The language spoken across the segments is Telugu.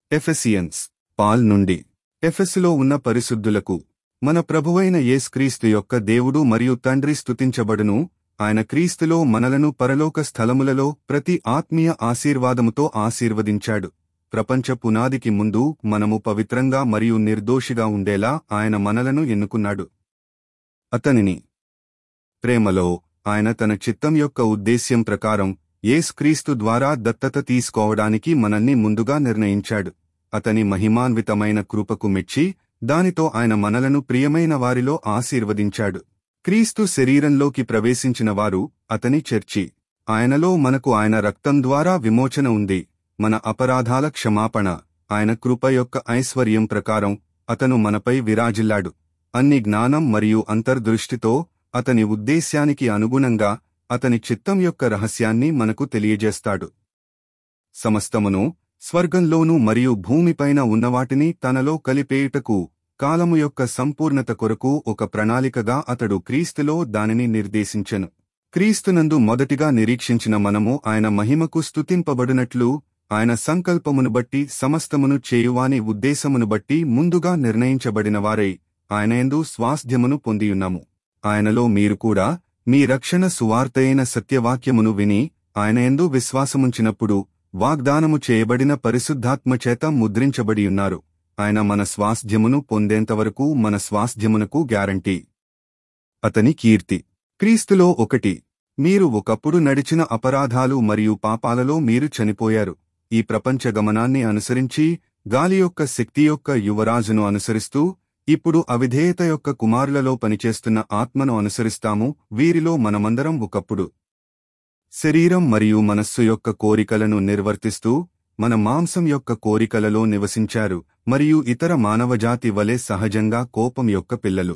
ఎఫెసియన్స్ పాల్ నుండి ఎఫెసులో ఉన్న పరిశుద్ధులకు మన ప్రభువైన యేస్క్రీస్తు యొక్క దేవుడు మరియు తండ్రి స్తుతించబడును ఆయన క్రీస్తులో మనలను పరలోక స్థలములలో ప్రతి ఆత్మీయ ఆశీర్వాదముతో ఆశీర్వదించాడు ప్రపంచ పునాదికి ముందు మనము పవిత్రంగా మరియు నిర్దోషిగా ఉండేలా ఆయన మనలను ఎన్నుకున్నాడు అతనిని ప్రేమలో ఆయన తన చిత్తం యొక్క ఉద్దేశ్యం ప్రకారం యేసుక్రీస్తు ద్వారా దత్తత తీసుకోవడానికి మనల్ని ముందుగా నిర్ణయించాడు అతని మహిమాన్వితమైన కృపకు మెచ్చి దానితో ఆయన మనలను ప్రియమైన వారిలో ఆశీర్వదించాడు క్రీస్తు శరీరంలోకి ప్రవేశించిన వారు అతని చర్చి ఆయనలో మనకు ఆయన రక్తం ద్వారా విమోచన ఉంది మన అపరాధాల క్షమాపణ ఆయన కృప యొక్క ఐశ్వర్యం ప్రకారం అతను మనపై విరాజిల్లాడు అన్ని జ్ఞానం మరియు అంతర్దృష్టితో అతని ఉద్దేశ్యానికి అనుగుణంగా అతని చిత్తం యొక్క రహస్యాన్ని మనకు తెలియజేస్తాడు సమస్తమును స్వర్గంలోనూ మరియు భూమిపైన ఉన్నవాటిని తనలో కలిపేయుటకు కాలము యొక్క సంపూర్ణత కొరకు ఒక ప్రణాళికగా అతడు క్రీస్తులో దానిని నిర్దేశించెను క్రీస్తునందు మొదటిగా నిరీక్షించిన మనము ఆయన మహిమకు స్తుతింపబడినట్లు ఆయన సంకల్పమును బట్టి సమస్తమును చేయువాని ఉద్దేశమును బట్టి ముందుగా నిర్ణయించబడిన వారై ఆయనయందు స్వాస్థ్యమును పొందియున్నాము ఆయనలో మీరు కూడా మీ రక్షణ సువార్తయైన సత్యవాక్యమును విని ఆయనయందు విశ్వాసముంచినప్పుడు వాగ్దానము చేయబడిన పరిశుద్ధాత్మ చేత ముద్రించబడియున్నారు ఆయన మన స్వాస్థ్యమును పొందేంతవరకు మన స్వాస్థ్యమునకు గ్యారంటీ అతని కీర్తి క్రీస్తులో ఒకటి మీరు ఒకప్పుడు నడిచిన అపరాధాలు మరియు పాపాలలో మీరు చనిపోయారు ఈ ప్రపంచ గమనాన్ని అనుసరించి గాలి యొక్క శక్తి యొక్క యువరాజును అనుసరిస్తూ ఇప్పుడు అవిధేయత యొక్క కుమారులలో పనిచేస్తున్న ఆత్మను అనుసరిస్తాము వీరిలో మనమందరం ఒకప్పుడు శరీరం మరియు మనస్సు యొక్క కోరికలను నిర్వర్తిస్తూ మన మాంసం యొక్క కోరికలలో నివసించారు మరియు ఇతర మానవజాతి వలె సహజంగా కోపం యొక్క పిల్లలు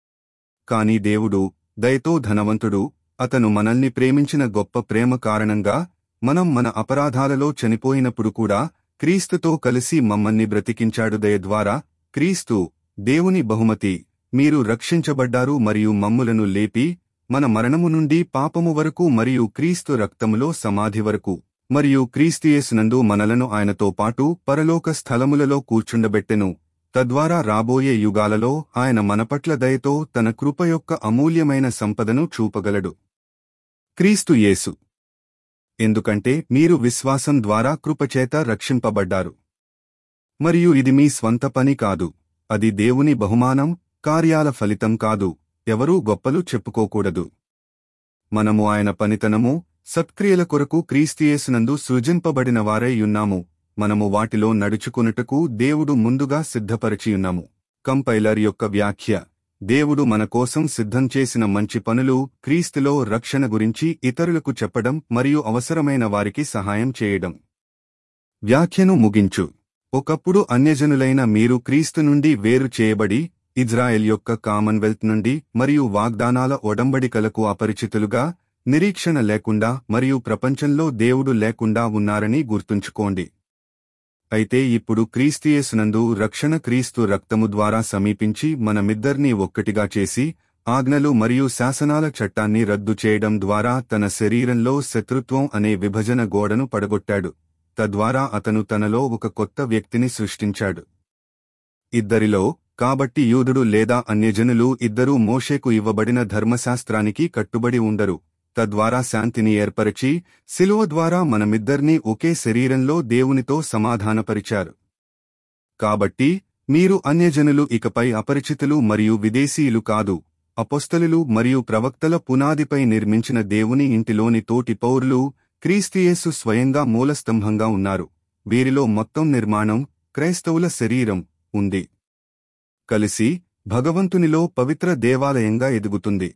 కాని దేవుడు దయతో ధనవంతుడు అతను మనల్ని ప్రేమించిన గొప్ప ప్రేమ కారణంగా మనం మన అపరాధాలలో చనిపోయినప్పుడు కూడా క్రీస్తుతో కలిసి మమ్మల్ని బ్రతికించాడు దయ ద్వారా క్రీస్తు దేవుని బహుమతి మీరు రక్షించబడ్డారు మరియు మమ్ములను లేపి మన మరణము నుండి పాపము వరకు మరియు క్రీస్తు రక్తములో సమాధి వరకు మరియు క్రీస్తుయేసునందు మనలను ఆయనతో పాటు పరలోక స్థలములలో కూర్చుండబెట్టెను తద్వారా రాబోయే యుగాలలో ఆయన మనపట్ల దయతో తన కృప యొక్క అమూల్యమైన సంపదను చూపగలడు క్రీస్తు యేసు ఎందుకంటే మీరు విశ్వాసం ద్వారా కృపచేత రక్షింపబడ్డారు మరియు ఇది మీ స్వంత పని కాదు అది దేవుని బహుమానం కార్యాల ఫలితం కాదు ఎవరూ గొప్పలు చెప్పుకోకూడదు మనము ఆయన పనితనము సత్క్రియల కొరకు క్రీస్తుయేసునందు సృజింపబడిన వారై యున్నాము మనము వాటిలో నడుచుకునుటకు దేవుడు ముందుగా సిద్ధపరచియున్నాము కంపైలర్ యొక్క వ్యాఖ్య దేవుడు మన కోసం సిద్ధం చేసిన మంచి పనులు క్రీస్తులో రక్షణ గురించి ఇతరులకు చెప్పడం మరియు అవసరమైన వారికి సహాయం చేయడం వ్యాఖ్యను ముగించు ఒకప్పుడు అన్యజనులైన మీరు క్రీస్తు నుండి వేరు చేయబడి ఇజ్రాయెల్ యొక్క కామన్వెల్త్ నుండి మరియు వాగ్దానాల ఒడంబడికలకు అపరిచితులుగా నిరీక్షణ లేకుండా మరియు ప్రపంచంలో దేవుడు లేకుండా ఉన్నారని గుర్తుంచుకోండి అయితే ఇప్పుడు క్రీస్తుయేసునందు రక్షణ క్రీస్తు రక్తము ద్వారా సమీపించి మనమిద్దర్నీ ఒక్కటిగా చేసి ఆజ్ఞలు మరియు శాసనాల చట్టాన్ని రద్దు చేయడం ద్వారా తన శరీరంలో శత్రుత్వం అనే విభజన గోడను పడగొట్టాడు తద్వారా అతను తనలో ఒక కొత్త వ్యక్తిని సృష్టించాడు ఇద్దరిలో కాబట్టి యూదుడు లేదా అన్యజనులు ఇద్దరూ మోషేకు ఇవ్వబడిన ధర్మశాస్త్రానికి కట్టుబడి ఉండరు తద్వారా శాంతిని ఏర్పరచి శిలువ ద్వారా మనమిద్దర్నీ ఒకే శరీరంలో దేవునితో సమాధానపరిచారు కాబట్టి మీరు అన్యజనులు ఇకపై అపరిచితులు మరియు విదేశీయులు కాదు అపొస్తలులు మరియు ప్రవక్తల పునాదిపై నిర్మించిన దేవుని ఇంటిలోని తోటి పౌరులు క్రీస్తుయేసు స్వయంగా మూలస్తంభంగా ఉన్నారు వీరిలో మొత్తం నిర్మాణం క్రైస్తవుల శరీరం ఉంది కలిసి భగవంతునిలో పవిత్ర దేవాలయంగా ఎదుగుతుంది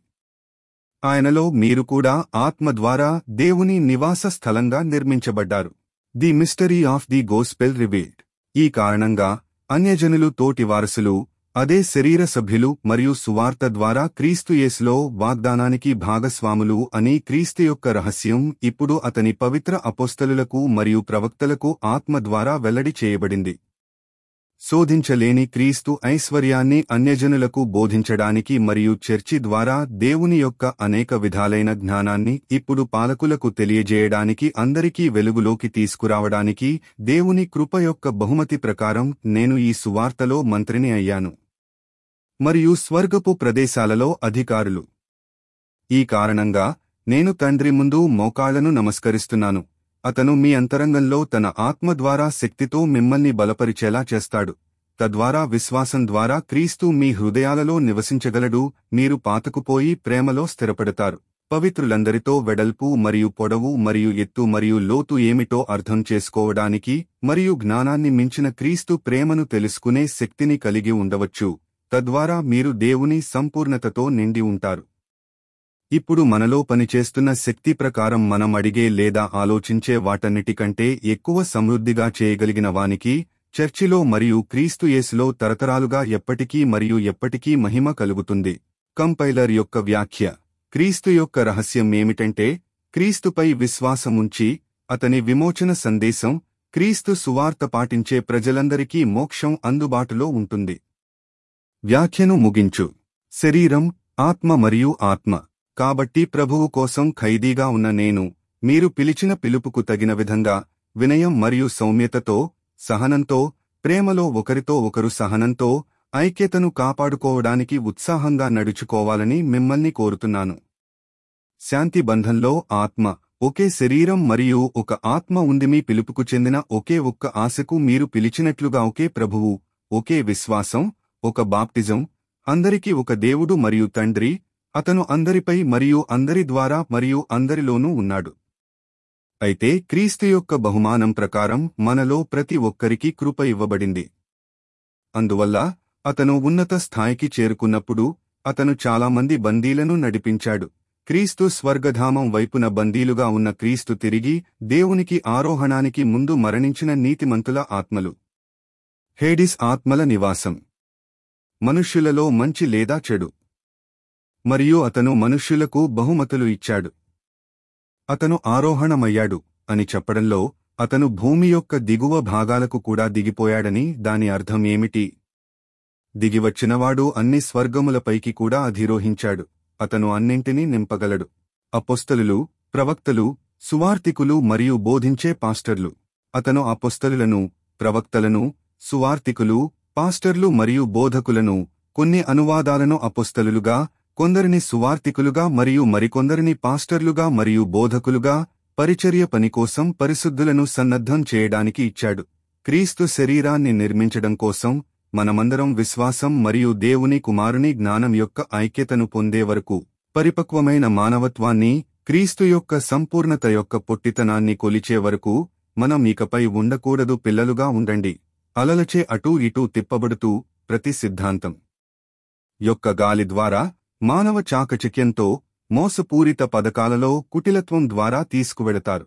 ఆయనలో మీరు కూడా ఆత్మ ద్వారా దేవుని నివాస స్థలంగా నిర్మించబడ్డారు the mystery of the gospel revealed ఈ కారణంగా అన్యజనులు తోటి వారసులు అదే శరీర సభ్యులు మరియు సువార్త ద్వారా క్రీస్తు యేసులో వాగ్దానానికి భాగస్వాములు అని క్రీస్తు యొక్క రహస్యం ఇప్పుడు అతని పవిత్ర అపోస్తలులకు మరియు ప్రవక్తలకు ఆత్మ ద్వారా వెల్లడి చేయబడింది శోధించలేని క్రీస్తు ఐశ్వర్యాన్ని అన్యజనులకు బోధించడానికి మరియు చర్చి ద్వారా దేవుని యొక్క అనేక విధాలైన జ్ఞానాన్ని ఇప్పుడు పాలకులకు తెలియజేయడానికి అందరికీ వెలుగులోకి తీసుకురావడానికి దేవుని కృప యొక్క బహుమతి ప్రకారం నేను ఈ సువార్తలో మంత్రిని అయ్యాను మరియు స్వర్గపు ప్రదేశాలలో అధికారులు ఈ కారణంగా నేను తండ్రి ముందు మోకాళ్లను నమస్కరిస్తున్నాను అతను మీ అంతరంగంలో తన ఆత్మ ద్వారా శక్తితో మిమ్మల్ని బలపరిచేలా చేస్తాడు తద్వారా విశ్వాసం ద్వారా క్రీస్తు మీ హృదయాలలో నివసించగలడు మీరు పాతకుపోయి ప్రేమలో స్థిరపడతారు పవిత్రులందరితో వెడల్పు మరియు పొడవు మరియు ఎత్తు మరియు లోతు ఏమిటో అర్థం చేసుకోవడానికి మరియు జ్ఞానాన్ని మించిన క్రీస్తు ప్రేమను తెలుసుకునే శక్తిని కలిగి ఉండవచ్చు తద్వారా మీరు దేవుని సంపూర్ణతతో నిండి ఉంటారు ఇప్పుడు మనలో పనిచేస్తున్న శక్తి ప్రకారం మనం అడిగే లేదా ఆలోచించే వాటన్నిటికంటే ఎక్కువ సమృద్ధిగా చేయగలిగిన వానికి చర్చిలో మరియు క్రీస్తు యేసులో తరతరాలుగా ఎప్పటికీ మరియు ఎప్పటికీ మహిమ కలుగుతుంది కంపైలర్ యొక్క వ్యాఖ్య క్రీస్తు యొక్క రహస్యం ఏమిటంటే క్రీస్తుపై విశ్వాసముంచి అతని విమోచన సందేశం క్రీస్తు సువార్త పాటించే ప్రజలందరికీ మోక్షం అందుబాటులో ఉంటుంది వ్యాఖ్యను ముగించు శరీరం ఆత్మ మరియు ఆత్మ కాబట్టి ప్రభువు కోసం ఖైదీగా ఉన్న నేను మీరు పిలిచిన పిలుపుకు తగిన విధంగా వినయం మరియు సౌమ్యతతో సహనంతో ప్రేమలో ఒకరితో ఒకరు సహనంతో ఐక్యతను కాపాడుకోవడానికి ఉత్సాహంగా నడుచుకోవాలని మిమ్మల్ని కోరుతున్నాను శాంతి బంధంలో ఆత్మ ఒకే శరీరం మరియు ఒక ఆత్మ ఉంది మీ పిలుపుకు చెందిన ఒకే ఒక్క ఆశకు మీరు పిలిచినట్లుగా ఒకే ప్రభువు ఒకే విశ్వాసం ఒక బాప్టిజం అందరికీ ఒక దేవుడు మరియు తండ్రి అతను అందరిపై మరియు అందరి ద్వారా మరియు అందరిలోనూ ఉన్నాడు అయితే క్రీస్తు యొక్క బహుమానం ప్రకారం మనలో ప్రతి ఒక్కరికి కృప ఇవ్వబడింది అందువల్ల అతను ఉన్నత స్థాయికి చేరుకున్నప్పుడు అతను చాలామంది బందీలను నడిపించాడు క్రీస్తు స్వర్గధామం వైపున బందీలుగా ఉన్న క్రీస్తు తిరిగి దేవునికి ఆరోహణానికి ముందు మరణించిన నీతిమంతుల ఆత్మలు హేడిస్ ఆత్మల నివాసం మనుష్యులలో మంచి లేదా చెడు మరియు అతను మనుష్యులకు బహుమతులు ఇచ్చాడు అతను ఆరోహణమయ్యాడు అని చెప్పడంలో అతను భూమి యొక్క దిగువ భాగాలకు కూడా దిగిపోయాడని దాని అర్థం ఏమిటి దిగివచ్చినవాడు అన్ని స్వర్గములపైకి కూడా అధిరోహించాడు అతను అన్నింటినీ నింపగలడు అపొస్తలులు ప్రవక్తలు సువార్తికులు మరియు బోధించే పాస్టర్లు అతను అపొస్తలులను ప్రవక్తలను సువార్తికులు పాస్టర్లు మరియు బోధకులను కొన్ని అనువాదాలను అపొస్తలులుగా కొందరిని సువార్తికులుగా మరియు మరికొందరిని పాస్టర్లుగా మరియు బోధకులుగా పరిచర్య పని కోసం పరిశుద్ధులను సన్నద్ధం చేయడానికి ఇచ్చాడు క్రీస్తు శరీరాన్ని నిర్మించడం కోసం మనమందరం విశ్వాసం మరియు దేవుని కుమారుని జ్ఞానం యొక్క ఐక్యతను పొందే వరకు పరిపక్వమైన మానవత్వాన్ని క్రీస్తు యొక్క సంపూర్ణత యొక్క పొట్టితనాన్ని కొలిచే వరకు మనం ఇకపై ఉండకూడదు పిల్లలుగా ఉండండి అలలచే అటూ ఇటూ తిప్పబడుతూ ప్రతి సిద్ధాంతం యొక్క గాలి ద్వారా మానవ చాకచక్యంతో మోసపూరిత పథకాలలో కుటిలత్వం ద్వారా తీసుకువెడతారు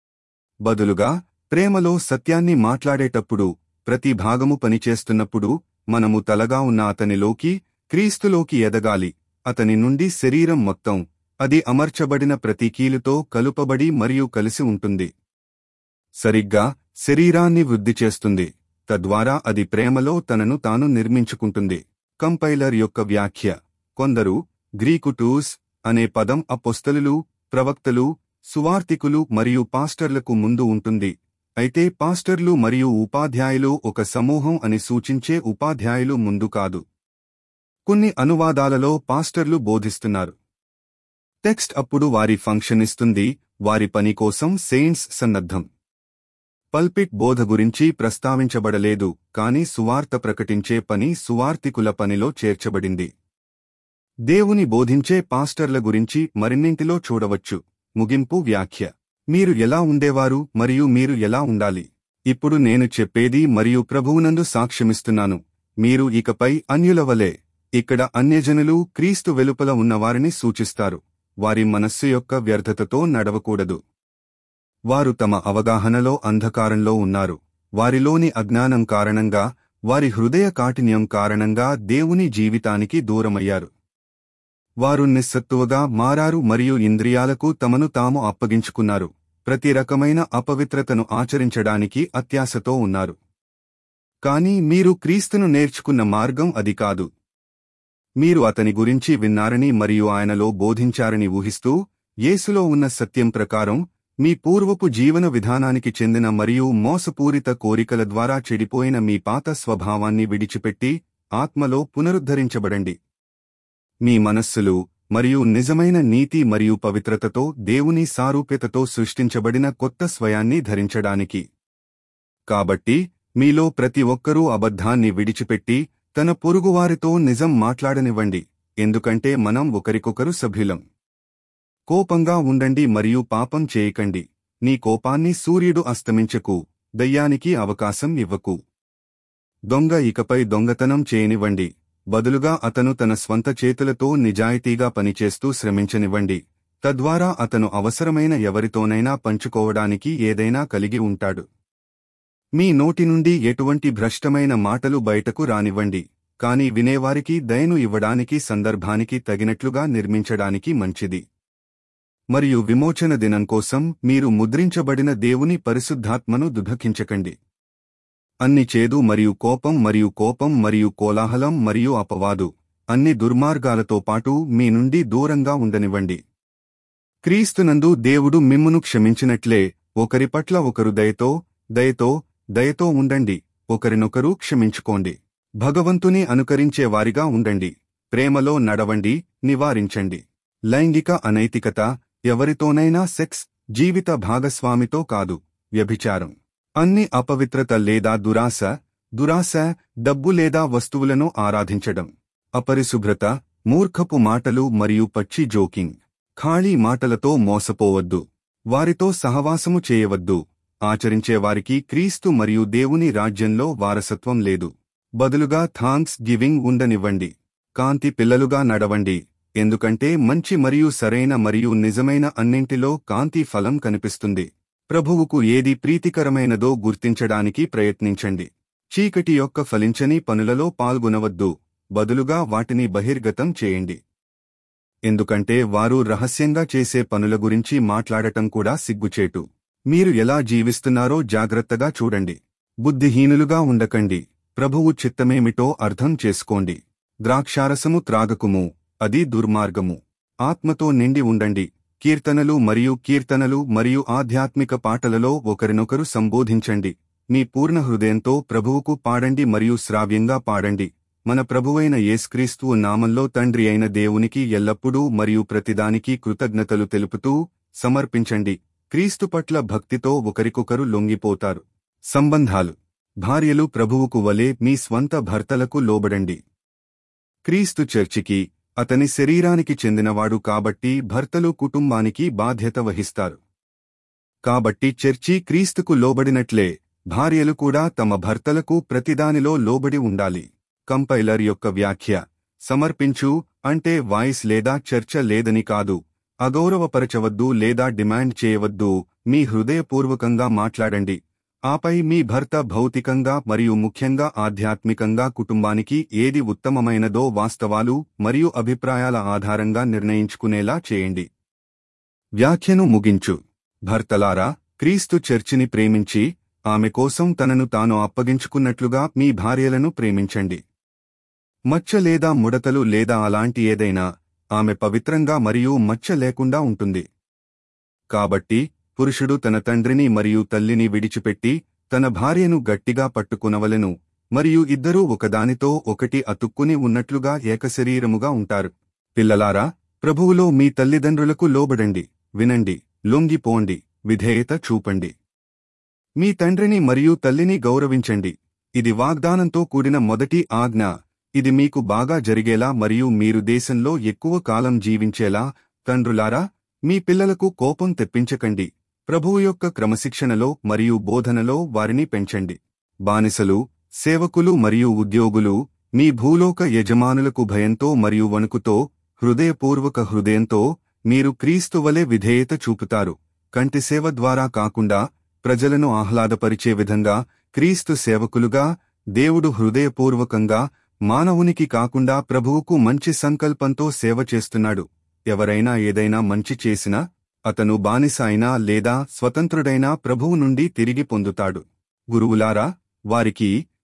బదులుగా ప్రేమలో సత్యాన్ని మాట్లాడేటప్పుడు ప్రతి భాగము పనిచేస్తున్నప్పుడు మనము తలగా ఉన్న అతనిలోకి క్రీస్తులోకి ఎదగాలి అతని నుండి శరీరం మొత్తం అది అమర్చబడిన ప్రతి కీలుతో కలుపబడి మరియు కలిసి ఉంటుంది సరిగ్గా శరీరాన్ని వృద్ధి చేస్తుంది తద్వారా అది ప్రేమలో తనను తాను నిర్మించుకుంటుంది కంపైలర్ యొక్క వ్యాఖ్య కొందరు గ్రీకు టూస్ అనే పదం అపొస్తలులు ప్రవక్తలు సువార్తికులు మరియు పాస్టర్లకు ముందు ఉంటుంది అయితే పాస్టర్లు మరియు ఉపాధ్యాయులు ఒక సమూహం అని సూచించే ఉపాధ్యాయులు ముందు కాదు కొన్ని అనువాదాలలో పాస్టర్లు బోధిస్తున్నారు టెక్స్ట్ అప్పుడు వారి ఫంక్షన్ ఇస్తుంది వారి పని కోసం సెయింట్స్ సన్నద్ధం పల్పిట్ బోధ గురించి ప్రస్తావించబడలేదు కాని సువార్త ప్రకటించే పని సువార్తికుల పనిలో చేర్చబడింది దేవుని బోధించే పాస్టర్ల గురించి మరిన్నింటిలో చూడవచ్చు ముగింపు వ్యాఖ్య మీరు ఎలా ఉండేవారు మరియు మీరు ఎలా ఉండాలి ఇప్పుడు నేను చెప్పేది మరియు ప్రభువునందు సాక్ష్యమిస్తున్నాను మీరు ఇకపై అన్యుల వలె ఇక్కడ అన్యజనులు క్రీస్తు వెలుపల ఉన్నవారిని సూచిస్తారు వారి మనస్సు యొక్క వ్యర్థతతో నడవకూడదు వారు తమ అవగాహనలో అంధకారంలో ఉన్నారు వారిలోని అజ్ఞానం కారణంగా వారి హృదయ కాఠిన్యం కారణంగా దేవుని జీవితానికి దూరమయ్యారు వారు నిస్సత్తువగా మారారు మరియు ఇంద్రియాలకు తమను తాము అప్పగించుకున్నారు ప్రతి రకమైన అపవిత్రతను ఆచరించడానికి అత్యాశతో ఉన్నారు కాని మీరు క్రీస్తును నేర్చుకున్న మార్గం అది కాదు మీరు అతని గురించి విన్నారని మరియు ఆయనలో బోధించారని ఊహిస్తూ యేసులో ఉన్న సత్యం ప్రకారం మీ పూర్వపు జీవన విధానానికి చెందిన మరియు మోసపూరిత కోరికల ద్వారా చెడిపోయిన మీ పాత స్వభావాన్ని విడిచిపెట్టి ఆత్మలో పునరుద్ధరించబడండి మీ మనస్సులు మరియు నిజమైన నీతి మరియు పవిత్రతతో దేవుని సారూప్యతతో సృష్టించబడిన కొత్త స్వయాన్ని ధరించడానికి కాబట్టి మీలో ప్రతి ఒక్కరూ అబద్ధాన్ని విడిచిపెట్టి తన పొరుగువారితో నిజం మాట్లాడనివ్వండి ఎందుకంటే మనం ఒకరికొకరు సభ్యులం కోపంగా ఉండండి మరియు పాపం చేయకండి నీ కోపాన్ని సూర్యుడు అస్తమించకు దయ్యానికి అవకాశం ఇవ్వకు దొంగ ఇకపై దొంగతనం చేయనివ్వండి బదులుగా అతను తన స్వంత చేతులతో నిజాయితీగా పనిచేస్తూ శ్రమించనివ్వండి తద్వారా అతను అవసరమైన ఎవరితోనైనా పంచుకోవడానికి ఏదైనా కలిగి ఉంటాడు మీ నోటి నుండి ఎటువంటి భ్రష్టమైన మాటలు బయటకు రానివ్వండి కాని వినేవారికి దయను ఇవ్వడానికి సందర్భానికి తగినట్లుగా నిర్మించడానికి మంచిది మరియు విమోచన దినం కోసం మీరు ముద్రించబడిన దేవుని పరిశుద్ధాత్మను దుఃఖించకండి అన్ని చేదు మరియు కోపం మరియు కోపం మరియు కోలాహలం మరియు అపవాదు అన్ని దుర్మార్గాలతో పాటు మీ నుండి దూరంగా ఉండనివ్వండి క్రీస్తునందు దేవుడు మిమ్మును క్షమించినట్లే ఒకరి పట్ల ఒకరు దయతో దయతో దయతో ఉండండి ఒకరినొకరు క్షమించుకోండి భగవంతుని అనుకరించే వారిగా ఉండండి ప్రేమలో నడవండి నివారించండి లైంగిక అనైతికత ఎవరితోనైనా సెక్స్ జీవిత భాగస్వామితో కాదు వ్యభిచారం అన్ని అపవిత్రత లేదా దురాశ దురాశ డబ్బు లేదా వస్తువులను ఆరాధించడం అపరిశుభ్రత మూర్ఖపు మాటలు మరియు పచ్చి జోకింగ్ ఖాళీ మాటలతో మోసపోవద్దు వారితో సహవాసము చేయవద్దు ఆచరించేవారికి క్రీస్తు మరియు దేవుని రాజ్యంలో వారసత్వం లేదు బదులుగా థాంక్స్ గివింగ్ ఉండనివ్వండి కాంతి పిల్లలుగా నడవండి ఎందుకంటే మంచి మరియు సరైన మరియు నిజమైన అన్నింటిలో కాంతి ఫలం కనిపిస్తుంది ప్రభువుకు ఏది ప్రీతికరమైనదో గుర్తించడానికి ప్రయత్నించండి చీకటి యొక్క ఫలించని పనులలో పాల్గొనవద్దు బదులుగా వాటిని బహిర్గతం చేయండి ఎందుకంటే వారు రహస్యంగా చేసే పనుల గురించి మాట్లాడటం కూడా సిగ్గుచేటు మీరు ఎలా జీవిస్తున్నారో జాగ్రత్తగా చూడండి బుద్ధిహీనులుగా ఉండకండి ప్రభువు చిత్తమేమిటో అర్థం చేసుకోండి ద్రాక్షారసము త్రాగకుము అది దుర్మార్గము ఆత్మతో నిండి ఉండండి కీర్తనలు మరియు కీర్తనలు మరియు ఆధ్యాత్మిక పాటలలో ఒకరినొకరు సంబోధించండి మీ పూర్ణ హృదయంతో ప్రభువుకు పాడండి మరియు శ్రావ్యంగా పాడండి మన ప్రభువైన యేస్క్రీస్తు నామంలో తండ్రి అయిన దేవునికి ఎల్లప్పుడూ మరియు ప్రతిదానికి కృతజ్ఞతలు తెలుపుతూ సమర్పించండి క్రీస్తు పట్ల భక్తితో ఒకరికొకరు లొంగిపోతారు సంబంధాలు భార్యలు ప్రభువుకు వలె మీ స్వంత భర్తలకు లోబడండి క్రీస్తు చర్చికి అతని శరీరానికి చెందినవాడు కాబట్టి భర్తలు కుటుంబానికి బాధ్యత వహిస్తారు కాబట్టి చర్చి క్రీస్తుకు లోబడినట్లే భార్యలు కూడా తమ భర్తలకు ప్రతిదానిలో లోబడి ఉండాలి కంపైలర్ యొక్క వ్యాఖ్య సమర్పించు అంటే వాయిస్ లేదా చర్చ లేదని కాదు అగౌరవపరచవద్దు లేదా డిమాండ్ చేయవద్దు మీ హృదయపూర్వకంగా మాట్లాడండి ఆపై మీ భర్త భౌతికంగా మరియు ముఖ్యంగా ఆధ్యాత్మికంగా కుటుంబానికి ఏది ఉత్తమమైనదో వాస్తవాలు మరియు అభిప్రాయాల ఆధారంగా నిర్ణయించుకునేలా చేయండి వ్యాఖ్యను ముగించు భర్తలారా క్రీస్తు చర్చిని ప్రేమించి ఆమె కోసం తనను తాను అప్పగించుకున్నట్లుగా మీ భార్యలను ప్రేమించండి మచ్చ లేదా ముడతలు లేదా అలాంటి ఏదైనా ఆమె పవిత్రంగా మరియు మచ్చ లేకుండా ఉంటుంది కాబట్టి పురుషుడు తన తండ్రిని మరియు తల్లిని విడిచిపెట్టి తన భార్యను గట్టిగా పట్టుకునవలెను మరియు ఇద్దరూ ఒకదానితో ఒకటి అతుక్కుని ఉన్నట్లుగా ఏకశరీరముగా ఉంటారు పిల్లలారా ప్రభువులో మీ తల్లిదండ్రులకు లోబడండి వినండి లొంగిపోండి విధేయత చూపండి మీ తండ్రిని మరియు తల్లిని గౌరవించండి ఇది వాగ్దానంతో కూడిన మొదటి ఆజ్ఞ ఇది మీకు బాగా జరిగేలా మరియు మీరు దేశంలో ఎక్కువ కాలం జీవించేలా తండ్రులారా మీ పిల్లలకు కోపం తెప్పించకండి ప్రభువు యొక్క క్రమశిక్షణలో మరియు బోధనలో వారిని పెంచండి బానిసలు సేవకులు మరియు ఉద్యోగులు మీ భూలోక యజమానులకు భయంతో మరియు వణుకుతో హృదయపూర్వక హృదయంతో మీరు క్రీస్తు వలె విధేయత చూపుతారు కంటి సేవ ద్వారా కాకుండా ప్రజలను ఆహ్లాదపరిచే విధంగా క్రీస్తు సేవకులుగా దేవుడు హృదయపూర్వకంగా మానవునికి కాకుండా ప్రభువుకు మంచి సంకల్పంతో సేవ చేస్తున్నాడు ఎవరైనా ఏదైనా మంచి చేసినా అతను బానిస అయినా లేదా స్వతంత్రుడైనా ప్రభువు నుండి తిరిగి పొందుతాడు గురువులారా వారికి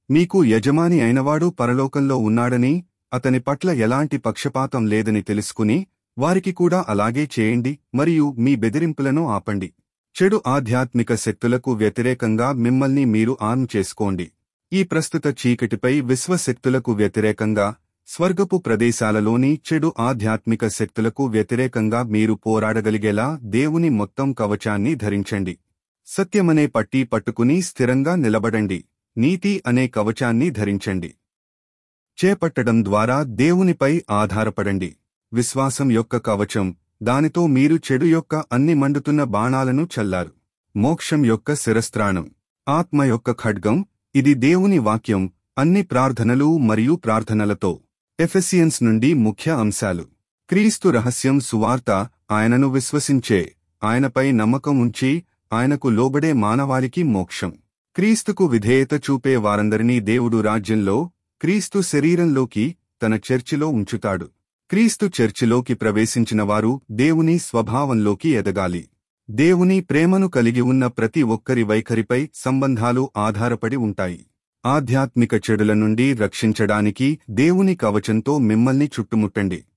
మీకు యజమాని అయినవాడు పరలోకంలో ఉన్నాడని అతని పట్ల ఎలాంటి పక్షపాతం లేదని తెలుసుకుని వారికి కూడా అలాగే చేయండి మరియు మీ బెదిరింపులను ఆపండి చెడు ఆధ్యాత్మిక శక్తులకు వ్యతిరేకంగా మిమ్మల్ని మీరు ఆర్మ్ చేసుకోండి ఈ ప్రస్తుత చీకటిపై విశ్వశక్తులకు వ్యతిరేకంగా స్వర్గపు ప్రదేశాలలోని చెడు ఆధ్యాత్మిక శక్తులకు వ్యతిరేకంగా మీరు పోరాడగలిగేలా దేవుని మొత్తం కవచాన్ని ధరించండి సత్యమనే పట్టి పట్టుకుని స్థిరంగా నిలబడండి నీతి అనే కవచాన్ని ధరించండి చేపట్టడం ద్వారా దేవునిపై ఆధారపడండి విశ్వాసం యొక్క కవచం దానితో మీరు చెడు యొక్క అన్ని మండుతున్న బాణాలను చల్లారు మోక్షం యొక్క శిరస్త్రాణం ఆత్మ యొక్క ఖడ్గం ఇది దేవుని వాక్యం అన్ని ప్రార్థనలు మరియు ప్రార్థనలతో ఎఫెసియన్స్ నుండి ముఖ్య అంశాలు క్రీస్తు రహస్యం సువార్త ఆయనను విశ్వసించే ఆయనపై నమ్మకం ఉంచి ఆయనకు లోబడే మానవాళికి మోక్షం క్రీస్తుకు విధేయత చూపే వారందరినీ దేవుడు రాజ్యంలో క్రీస్తు శరీరంలోకి తన చర్చిలో ఉంచుతాడు క్రీస్తు చర్చిలోకి ప్రవేశించిన వారు దేవుని స్వభావంలోకి ఎదగాలి దేవుని ప్రేమను కలిగి ఉన్న ప్రతి ఒక్కరి వైఖరిపై సంబంధాలు ఆధారపడి ఉంటాయి ఆధ్యాత్మిక చెడుల నుండి రక్షించడానికి దేవుని కవచంతో మిమ్మల్ని చుట్టుముట్టండి